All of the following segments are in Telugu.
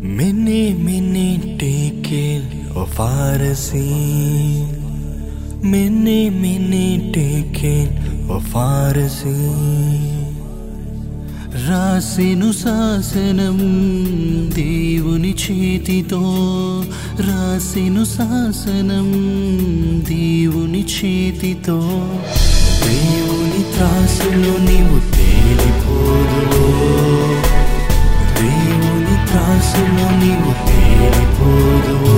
Many, many take it of Pharisee. Many, many take it of Pharisee. రాసెను శాసనం దేవుని చేతితో రాసెను శాసనం దేవుని చేతితో దేవుని త్రాసులో నీవు తేలిపోదువో దేవుని త్రాసులో నీవు తేలిపోదువో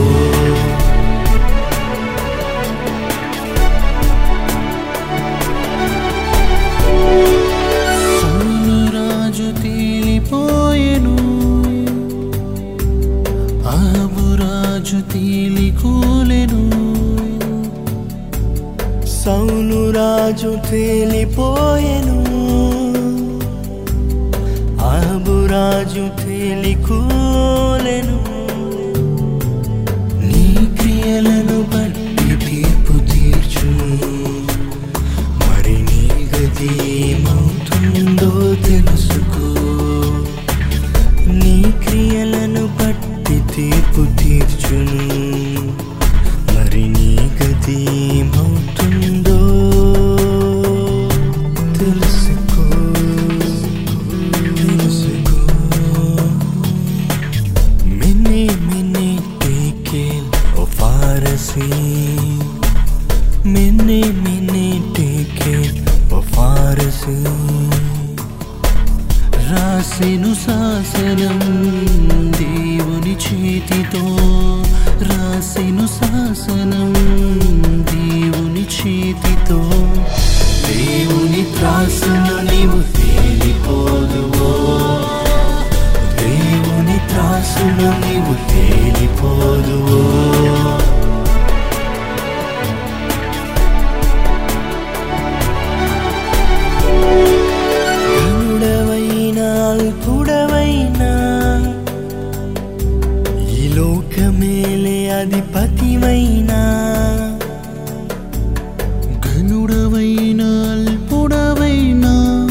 సౌలు రాజు తేలిపోయెను ఆబు రాజు తేలికోలెను సౌలు రాజు తేలిపోయెను ఆబు రాజు తేలికోలెను నీ క్రియలను బట్టి తీర్పు తీర్చును మరి నీ గతి ఏమవుతుందో తెలుసుకో నీ క్రియలను బట్టి తీర్పు తీర్చును మరి నీ గతి ఏమవుతుందో తెలుసుకో తెలుసుకో Many, many take it of Pharisee. Many, many take it of Pharisee. రాసెను శాసనం దేవుని చేతితో రాసెను శాసనం దేవుని చేతితో దేవుని త్రాసులో నీవు తేలిపోదువో దేవుని త్రాసులో నీవు తేలిపోదువో గనుడవైనా అల్పుడవైనా ఈ లోకమేలే అధిపతివైనా ఘనుడవైనా అల్పుడవైనా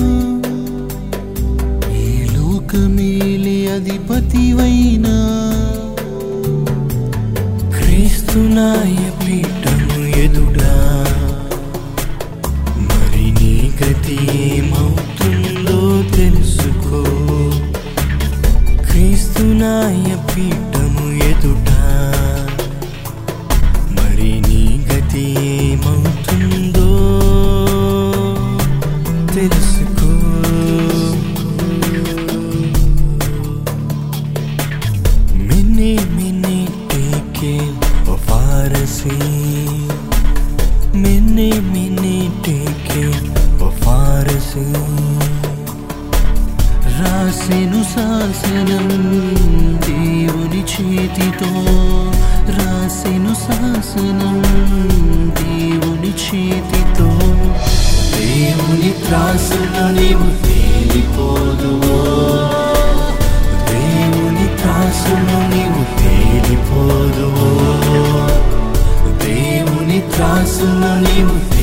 ఈ లోకమేలే అధిపతివైనా క్రీస్తునాయ పీఠము ఎదుడా మరి నీ గతి ఏమవుతుందో తెలుసుకో క్రీస్తునాయ పీఠము ఎదుటా మరి నీ గతి ఏమవుతుందో తెలుసుకో Many, many take it of Pharisee. Many, many take it of Pharisee. రాసెను శాసనం దేవుని చేతితో రాసెను శాసనం దేవుని చేతితో దేవుని త్రాసులో నీవు తేలిపోదువో దేవుని త్రాసులో నీవు తేలిపోదువో దేవుని త్రాసులో నీవు